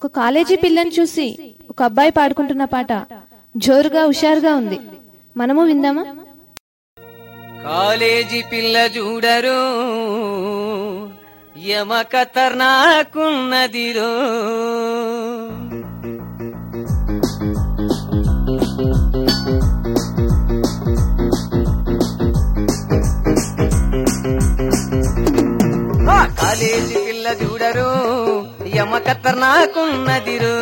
ఒక కాలేజీ పిల్లని చూసి ఒక అబ్బాయి పాడుకుంటున్న పాట జోరుగా హుషారుగా ఉంది మనము విందామా కాలేజీ పిల్ల చూడరు యమ ఖతర్నాకున్నదిరో ఆ కాలేజీ పిల్ల చూడరు యమ ఖతర్నాకున్నదిరో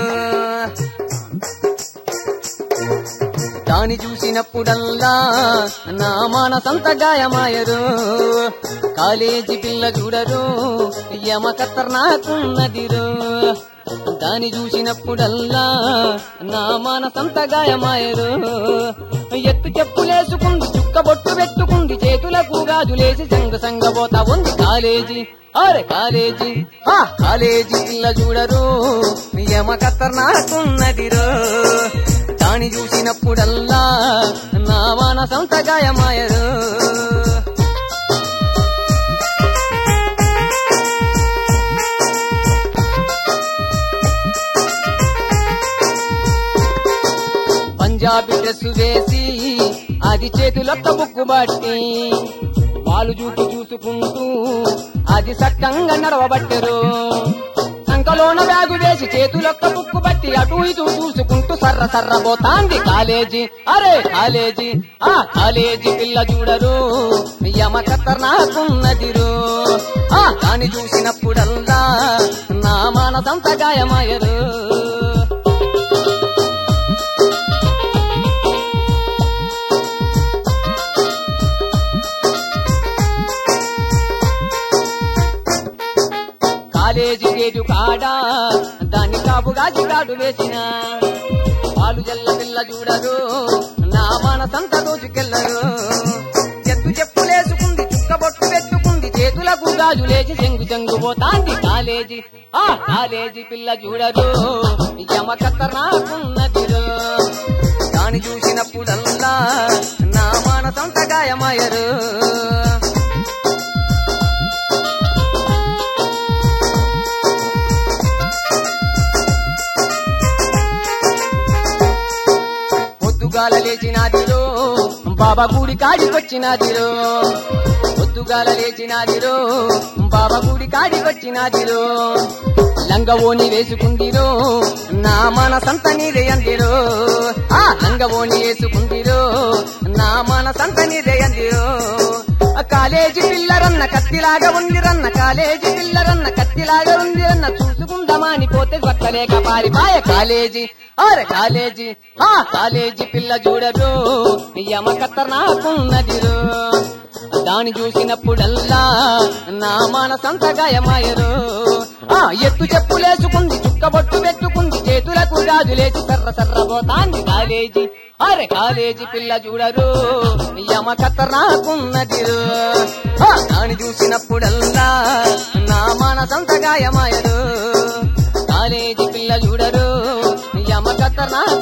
దాని చూసినప్పుడల్లా నా మానసంత గాయమాయరు కాలేజీ పిల్ల చూడరు యమ ఖతర్నాకున్నదిరు దాని చూసినప్పుడల్లా నా మానసంత గాయమాయరు ఎత్తు చెప్పులేసుకుంది చుక్క బొట్టు పెట్టుకుంది చేతులకు గాజులేసి సంగ సంగబోతా ఉంది కాలేజీ అరే కాలేజీ ఆ కాలేజీ పిల్ల చూడరు యమ ఖతర్నాకున్నదిరో దాని చూసినప్పుడల్లా నా మానసంత గాయమాయరు పంజాబీ డ్రెస్ వేసి అది చేతులొక్క బుక్కు బట్టి పాలు చూపు చూసుకుంటూ అది సక్కంగా నడవబట్టరు సంకలోన బ్యాగు వేసి చేతులొక్క బుక్కు బట్టి అటు ఇటు చూసుకుంటూ సర్ర సర్ర పోతాంది కాలేజీ అరే కాలేజీ ఆ కాలేజీ పిల్ల చూడరు యమ ఖతర్నాకున్నదిరు ఆ దాన్ని చూసినప్పుడల్లా నా మానసంత గాయమయ్యరు కాలేజీ గేటు కాడా దాన్ని కాపుగా చిగాడు వేసిన పాలు జల్ల పిల్ల చూడరు నా మనసంత దోచుకెళ్ళరు ఎత్తు చెప్పులేసుకుంది చుక్క బొట్టు పెట్టుకుంది చేతులకు గాజులేసి చెంగు చెంగు పోతాంది కాలేజీ ఆ కాలేజీ పిల్ల చూడరు యమ ఖతర్నాకున్నదిరు దాన్ని చూసినప్పుడల్లా నా మనసంత గాయమయ్యరు పొద్దుగాల లేచినాదిరో బాబా గుడి కాడికొచ్చినాదిరో పొద్దుగాల లేచినాదిరో బాబా గుడి కాడికొచ్చినాదిరో లంగవోని వేసుకుందిరో నా మనసంత నీదే అందిరో ఆ లంగవోని వేసుకుందిరో నా మనసంత నీదే అందిరో ఆ కాలేజీ పిల్లరన్న కత్తిలాగా ఉందిరన్న కాలేజీ పిల్లరన్న కత్తిలాగా ఉందిరన్న చూసుకుందామని పోతే పట్టలేక పారిపాయ కాలేజీ అరే కాలేజీ ఆ కాలేజీ పిల్ల చూడరు యమ ఖతర్నాకున్నదిరు దాని చూసినప్పుడల్లా నా మనసంత గాయమాయరు ఆ ఎత్తు చెప్పులేసుకుంది చుక్క బొట్టు పెట్టుకుంది చేతులకు గాజులేసి సర్ర సర్ర పోతాంది కాలేజీ అరే కాలేజీ పిల్ల చూడరు యమ ఖతర్నాకున్నదిరు ఆ దాని చూసినప్పుడల్లా నా మనసంత గాయమాయరు కాలేజీ పిల్ల చూడరు యమ ఖతర్నాకు